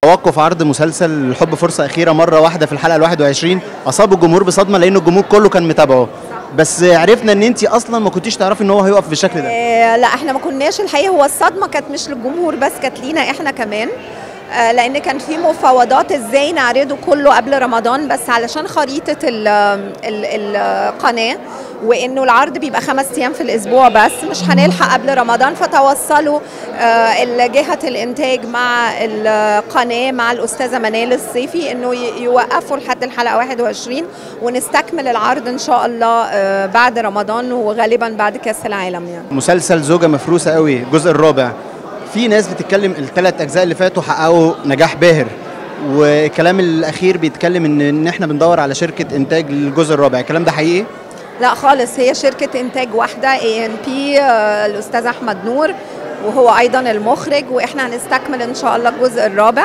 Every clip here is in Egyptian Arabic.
توقف عرض مسلسل الحب فرصة أخيرة مرة واحدة في الحلقة ال 21 أصاب الجمهور بصدمة لأن الجمهور كله كان متابعه بس عرفنا ان انت اصلا ما كنتيش تعرفي ان هو هيقف بالشكل ده آه، لا احنا ما كناش الحقيقه هو الصدمه كانت مش للجمهور بس كانت لينا احنا كمان آه، لان كان في مفاوضات ازاي نعرضه كله قبل رمضان بس علشان خريطه ال ال القناه وانه العرض بيبقى خمس ايام في الاسبوع بس مش هنلحق قبل رمضان فتوصلوا آه، جهه الانتاج مع القناه مع الاستاذه منال الصيفي انه ي- يوقفوا لحد الحلقه 21 ونستكمل العرض ان شاء الله آه، بعد رمضان وغالبا بعد كاس العالم يعني مسلسل زوجة مفروسة قوي الجزء الرابع في ناس بتتكلم الثلاث اجزاء اللي فاتوا حققوا نجاح باهر والكلام الاخير بيتكلم ان ان احنا بندور على شركة انتاج للجزء الرابع الكلام ده حقيقي لا خالص هي شركة إنتاج واحدة اي ان بي الأستاذ أحمد نور وهو أيضا المخرج وإحنا هنستكمل إن شاء الله الجزء الرابع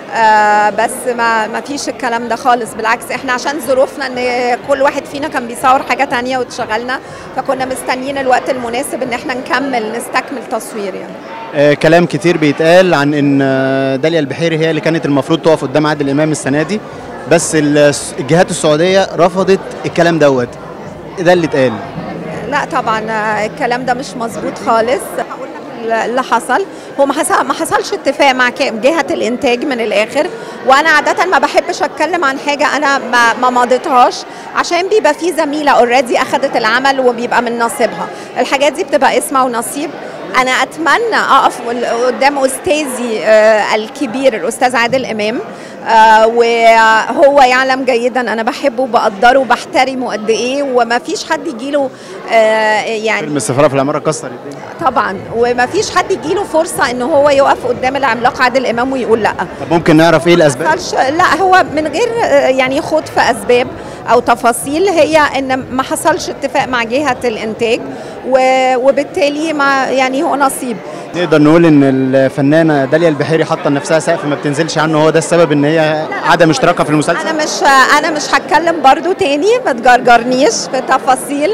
آه بس ما ما فيش الكلام ده خالص بالعكس احنا عشان ظروفنا ان كل واحد فينا كان بيصور حاجه تانية واتشغلنا فكنا مستنيين الوقت المناسب ان احنا نكمل نستكمل تصوير يعني آه كلام كتير بيتقال عن ان آه، داليا البحيري هي اللي كانت المفروض تقف قدام عادل امام السنه دي بس ال- الجهات السعوديه رفضت الكلام دوت ده اللي اتقال لا طبعا آه، الكلام ده مش مظبوط خالص هقول لك اللي حصل هو ما حصل ما حصلش اتفاق مع ك- جهه الانتاج من الاخر وانا عاده ما بحبش اتكلم عن حاجه انا ما ما مضيتهاش عشان بيبقى في زميله اوريدي اخذت العمل وبيبقى من نصيبها الحاجات دي بتبقى اسمها ونصيب انا اتمنى اقف قدام استاذي آه، الكبير الاستاذ عادل امام آه، وهو يعلم جيدا انا بحبه وبقدره وبحترمه قد ايه وما فيش حد يجيله آه، يعني فيلم السفاره في العماره كسر الدنيا طبعا وما فيش حد يجيله فرصه ان هو يقف قدام العملاق عادل امام ويقول لا طب ممكن نعرف ايه الاسباب حصلش لا هو من غير آه، يعني خوض في اسباب او تفاصيل هي ان ما حصلش اتفاق مع جهه الانتاج و- وبالتالي ما يعني هو نصيب نقدر نقول ان الفنانه داليا البحيري حاطه لنفسها سقف ما بتنزلش عنه هو ده السبب ان هي عدم اشتراكها في المسلسل انا مش انا مش هتكلم برضو تاني ما تجرجرنيش في تفاصيل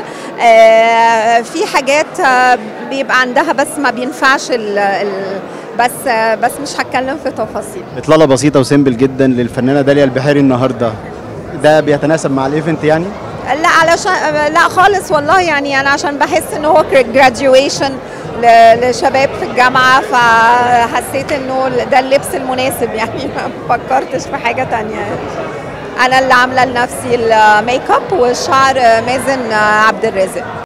آه، في حاجات آه، بيبقى عندها بس ما بينفعش ال ال بس آه، بس مش هتكلم في تفاصيل اطلاله بسيطه وسيمبل جدا للفنانه داليا البحيري النهارده ده بيتناسب مع الايفنت يعني لا علشان لا خالص والله يعني انا عشان بحس ان هو جراديويشن لشباب في الجامعه فحسيت انه ده اللبس المناسب يعني ما فكرتش في حاجه تانية يعني. انا اللي عامله لنفسي الميك اب والشعر مازن عبد الرازق